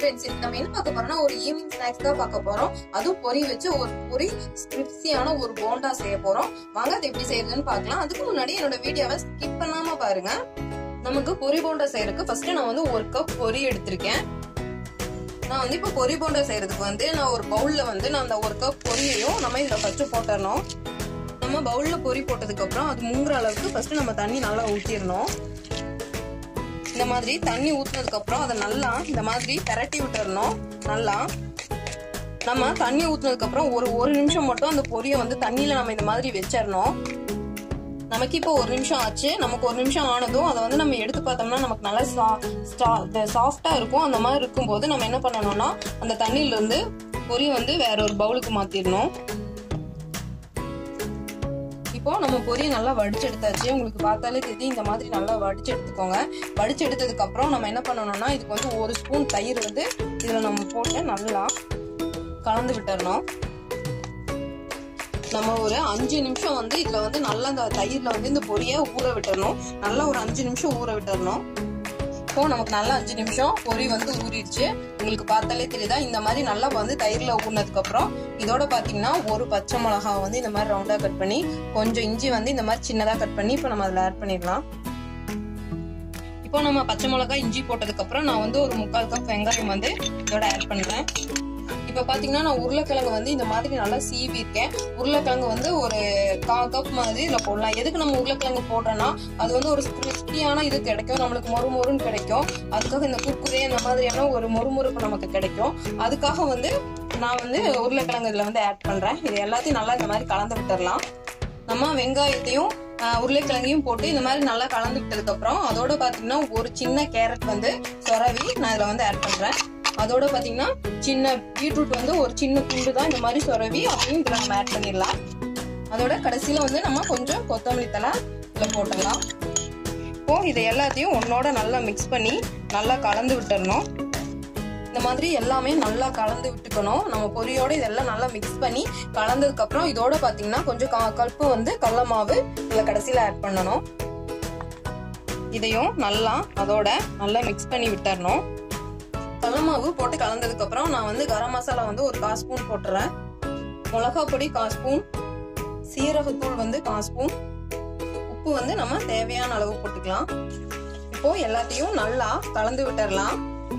friends நம்ம என்ன பார்க்க போறோம்னா ஒரு ஈவினிங் ஸ்நாக்ஸ் தான் பார்க்க போறோம் அதுவும் பொரி வச்சு ஒரு பொரி கிரிப்ஸியான ஒரு போண்டா செய்ய போறோம் வாங்க அது எப்படி செய்யறதுன்னு பார்க்கலாம் அதுக்கு முன்னாடி என்னோட வீடியோவை ஸ்கிப் பண்ணாம பாருங்க நமக்கு பொரி போண்டா செய்யறதுக்கு ஃபர்ஸ்ட் நான் வந்து ஒரு கப் பொரி எடுத்திருக்கேன் நான் வந்து இப்போ பொரி போண்டா செய்யறதுக்கு வந்து நான் ஒரு பவுல்ல வந்து நான் அந்த ஒரு கப் பொரியையும் நம்ம இதுல ஃபர்ஸ்ட் போட்டுறணும் நம்ம பவுல்ல பொரி போட்டதுக்கு அப்புறம் அது முங்குற அளவுக்கு ஃபர்ஸ்ட் நம்ம தண்ணி நல்லா ஊத்திடணும் இந்த மாதிரி தண்ணி ஊத்துனதுக்கு அப்புறம் அதை நல்லா இந்த மாதிரி திரட்டி விட்டுறணும் நல்லா நம்ம தண்ணி ஊத்துனதுக்கு அப்புறம் ஒரு ஒரு நிமிஷம் மட்டும் அந்த பொரியை வந்து தண்ணியில நம்ம இந்த மாதிரி வச்சிடணும் நமக்கு இப்போ ஒரு நிமிஷம் ஆச்சு நமக்கு ஒரு நிமிஷம் ஆனதும் அதை வந்து நம்ம எடுத்து பார்த்தோம்னா நமக்கு நல்லா சாஃப்டா இருக்கும் அந்த மாதிரி இருக்கும்போது நம்ம என்ன பண்ணணும்னா அந்த தண்ணியில இருந்து பொரியை வந்து வேற ஒரு பவுலுக்கு மாத்திடணும் இப்போ நம்ம பொரியை நல்லா வடிச்சு எடுத்தாச்சு உங்களுக்கு பார்த்தாலே தெரியும் இந்த மாதிரி நல்லா வடிச்சு எடுத்துக்கோங்க வடிச்சு எடுத்ததுக்கு அப்புறம் நம்ம என்ன பண்ணணும்னா இதுக்கு வந்து ஒரு ஸ்பூன் தயிர் வந்து இதுல நம்ம போட்டு நல்லா கலந்து விட்டுறணும் நம்ம ஒரு அஞ்சு நிமிஷம் வந்து இதுல வந்து நல்லா இந்த தயிர்ல வந்து இந்த பொரியை ஊற விட்டுறணும் நல்லா ஒரு அஞ்சு நிமிஷம் ஊற விட்டுறணும் இப்போ நமக்கு நல்லா அஞ்சு நிமிஷம் பொரி வந்து ஊறிடுச்சு உங்களுக்கு பார்த்தாலே தெரியுதா இந்த மாதிரி நல்லா வந்து தயிர்ல ஊறினதுக்கு அப்புறம் இதோட பாத்தீங்கன்னா ஒரு பச்சை மிளகா வந்து இந்த மாதிரி ரவுண்டா கட் பண்ணி கொஞ்சம் இஞ்சி வந்து இந்த மாதிரி சின்னதா கட் பண்ணி இப்போ நம்ம அதுல ஆட் பண்ணிடலாம் இப்போ நம்ம பச்சை மிளகா இஞ்சி போட்டதுக்கு அப்புறம் நான் வந்து ஒரு முக்கால் கப் வெங்காயம் வந்து இதோட ஆட் பண்றேன் இப்ப பாத்தீங்கன்னா நான் உருளைக்கிழங்கு வந்து இந்த மாதிரி நல்லா சீவி இருக்கேன் உருளைக்கிழங்கு வந்து ஒரு கா கப் மாதிரி இதுல போடலாம் எதுக்கு நம்ம உருளைக்கிழங்கு போடுறோம்னா அது வந்து ஒரு கிறிஸ்பியான இது கிடைக்கும் நம்மளுக்கு மொறு மொறுன்னு கிடைக்கும் அதுக்காக இந்த குக்குரே இந்த மாதிரியான ஒரு மொறுமொறுப்பு நமக்கு கிடைக்கும் அதுக்காக வந்து நான் வந்து உருளைக்கிழங்கு இதுல வந்து ஆட் பண்றேன் இது எல்லாத்தையும் நல்லா இந்த மாதிரி கலந்து விட்டுறலாம் நம்ம வெங்காயத்தையும் உருளைக்கிழங்கையும் போட்டு இந்த மாதிரி நல்லா கலந்து விட்டதுக்கு அப்புறம் அதோட பாத்தீங்கன்னா ஒரு சின்ன கேரட் வந்து சொரவி நான் இதுல வந்து ஆட் பண்றேன் அதோட பாத்தீங்கன்னா சின்ன பீட்ரூட் வந்து ஒரு சின்ன துண்டு தான் இந்த மாதிரி சொரவி அதையும் இதுல நம்ம ஆட் பண்ணிடலாம் அதோட கடைசியில வந்து நம்ம கொஞ்சம் கொத்தமல்லி தலை இதுல போட்டுடலாம் இப்போ இதை எல்லாத்தையும் ஒன்னோட நல்லா மிக்ஸ் பண்ணி நல்லா கலந்து விட்டுறணும் இந்த மாதிரி எல்லாமே நல்லா கலந்து விட்டுக்கணும் நம்ம பொரியோட இதெல்லாம் நல்லா மிக்ஸ் பண்ணி கலந்ததுக்கு அப்புறம் இதோட பாத்தீங்கன்னா கொஞ்சம் கல்ப்பு வந்து கடல மாவு இதுல கடைசியில ஆட் பண்ணணும் இதையும் நல்லா அதோட நல்லா மிக்ஸ் பண்ணி விட்டுறணும் கடலமாவு போட்டு கலந்ததுக்கு அப்புறம் நான் வந்து கரம் மசாலா வந்து ஒரு கால் ஸ்பூன் போட்டுறேன் மிளகா பொடி கால் ஸ்பூன் சீரகத்தூள் வந்து கால் ஸ்பூன் உப்பு வந்து நம்ம தேவையான அளவு போட்டுக்கலாம் இப்போ எல்லாத்தையும் நல்லா கலந்து விட்டுறலாம்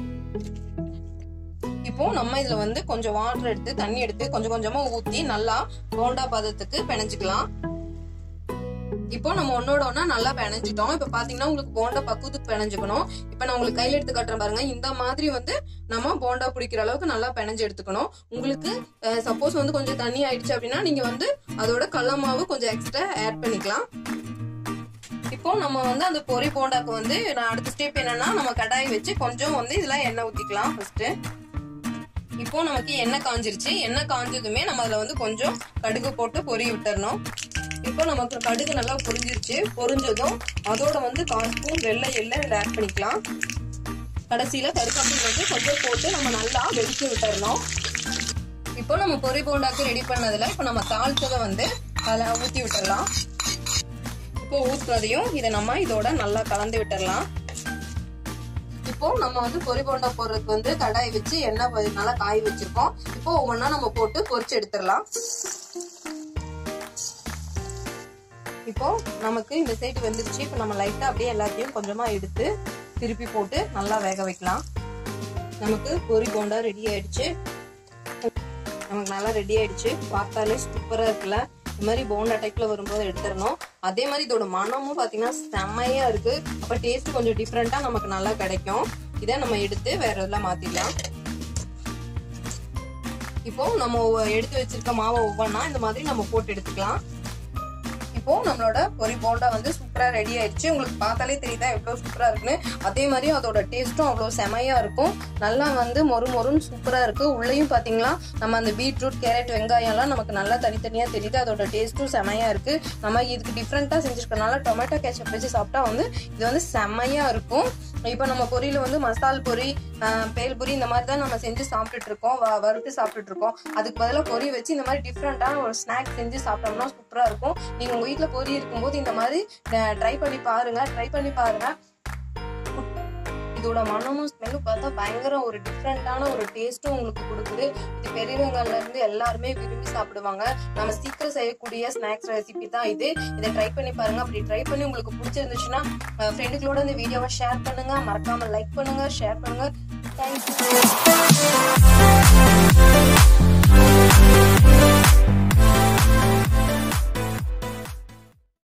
இப்போ நம்ம இதுல வந்து கொஞ்சம் வாட்டர் எடுத்து தண்ணி எடுத்து கொஞ்சம் கொஞ்சமா ஊத்தி நல்லா போண்டா பதத்துக்கு பிணைஞ்சுக்கலாம் இப்போ நம்ம ஒன்னோட ஒன்னா நல்லா பிணைஞ்சிட்டோம் இப்ப பாத்தீங்கன்னா உங்களுக்கு போண்டா பக்குவத்துக்கு பிணைஞ்சுக்கணும் இப்ப நான் உங்களுக்கு கையில எடுத்து காட்டுறேன் பாருங்க இந்த மாதிரி வந்து நம்ம போண்டா பிடிக்கிற அளவுக்கு நல்லா பிணைஞ்சு எடுத்துக்கணும் உங்களுக்கு சப்போஸ் வந்து கொஞ்சம் தண்ணி ஆயிடுச்சு அப்படின்னா நீங்க வந்து அதோட கடல மாவு கொஞ்சம் எக்ஸ்ட்ரா ஆட் பண்ணிக்கலாம் இப்போ நம்ம வந்து அந்த பொரி போண்டாக்கு வந்து நான் அடுத்த ஸ்டெப் என்னன்னா நம்ம கடாய் வச்சு கொஞ்சம் வந்து இதுல எண்ணெய் ஊத்திக்கலாம் ஃபர்ஸ்ட் இப்போ நமக்கு எண்ணெய் காஞ்சிருச்சு எண்ணெய் காஞ்சதுமே நம்ம அதுல வந்து கொஞ்சம் கடுகு போட்டு பொரி விட்டுறணும் இப்போ நமக்கு கடுகு நல்லா பொரிஞ்சிருச்சு பொரிஞ்சதும் அதோட வந்து கால் ஸ்பூன் வெள்ளை எண்ணெய் இதில் ஆட் பண்ணிக்கலாம் கடைசியில கருக்காப்பி வந்து கொஞ்சம் போட்டு நம்ம நல்லா வெடிக்க விட்டுறணும் இப்போ நம்ம பொரி போண்டாக்கு ரெடி பண்ணதுல இப்போ நம்ம தாளிச்சதை வந்து அதில் ஊற்றி விட்டுறலாம் இப்போ ஊற்றுனதையும் இதை நம்ம இதோட நல்லா கலந்து விட்டுறலாம் இப்போ நம்ம வந்து பொரி போண்டா போடுறதுக்கு வந்து கடாய் வச்சு எண்ணெய் நல்லா காய் வச்சிருக்கோம் இப்போ ஒவ்வொன்றா நம்ம போட்டு பொரிச்சு எடுத்துடலாம் இப்போ நமக்கு இந்த சைடு வந்துருச்சு இப்போ நம்ம லைட்டா அப்படியே எல்லாத்தையும் கொஞ்சமா எடுத்து திருப்பி போட்டு நல்லா வேக வைக்கலாம் நமக்கு பொரி போண்டா ரெடி ஆயிடுச்சு நமக்கு நல்லா ரெடி ஆயிடுச்சு பார்த்தாலே சூப்பரா இருக்குல்ல இந்த மாதிரி போண்டா டைப்ல வரும்போது எடுத்துடணும் அதே மாதிரி இதோட மனமும் பாத்தீங்கன்னா செம்மையா இருக்கு அப்ப டேஸ்ட் கொஞ்சம் டிஃப்ரெண்டா நமக்கு நல்லா கிடைக்கும் இதை நம்ம எடுத்து வேற இதெல்லாம் மாத்திடலாம் இப்போ நம்ம எடுத்து வச்சிருக்க மாவை ஒவ்வொன்றா இந்த மாதிரி நம்ம போட்டு எடுத்துக்கலாம் இப்போ நம்மளோட பொரி போண்டா வந்து சூப்பரா ரெடி ஆயிடுச்சு உங்களுக்கு பார்த்தாலே தெரியுதா எவ்வளவு சூப்பரா இருக்குன்னு அதே மாதிரி அதோட டேஸ்ட்டும் அவ்வளவு செமையா இருக்கும் நல்லா வந்து மொறு மொறுன்னு சூப்பரா இருக்கு உள்ளேயும் பாத்தீங்களா நம்ம அந்த பீட்ரூட் கேரட் வெங்காயம் எல்லாம் நமக்கு நல்லா தனித்தனியா தெரியுது அதோட டேஸ்ட்டும் செமையா இருக்கு நம்ம இதுக்கு டிஃப்ரெண்டா செஞ்சிருக்கனால டொமேட்டோ கேச்சப் வச்சு சாப்பிட்டா வந்து இது வந்து செமையா இருக்கும் இப்போ நம்ம பொரியில வந்து மசால் பொரி பேல் பொரி இந்த மாதிரி தான் நம்ம செஞ்சு சாப்பிட்டுட்டு இருக்கோம் வறுத்து சாப்பிட்டுட்டு இருக்கோம் அதுக்கு பதிலாக பொரி வச்சு இந்த மாதிரி டிஃப்ரெண்டான ஒரு ஸ்நாக் செஞ்சு சாப்பிட்டோம்னா சூப்பரா இருக்கும் நீங்க உங்க வீட்டுல பொரி இருக்கும்போது இந்த மாதிரி ட்ரை பண்ணி பாருங்க ட்ரை பண்ணி பாருங்க இதோட மனமும் ஸ்மெல்லும் பார்த்தா பயங்கர ஒரு டிஃப்ரெண்டான ஒரு டேஸ்ட்டும் உங்களுக்கு கொடுக்குது இது பெரியவங்கள்ல இருந்து எல்லாருமே விரும்பி சாப்பிடுவாங்க நம்ம சீக்கிரம் செய்யக்கூடிய ஸ்நாக்ஸ் ரெசிபி தான் இது இதை ட்ரை பண்ணி பாருங்க அப்படி ட்ரை பண்ணி உங்களுக்கு பிடிச்சிருந்துச்சுன்னா ஃப்ரெண்டுகளோட இந்த வீடியோவை ஷேர் பண்ணுங்க மறக்காம லைக் பண்ணுங்க ஷேர் பண்ணுங்க தேங்க்யூ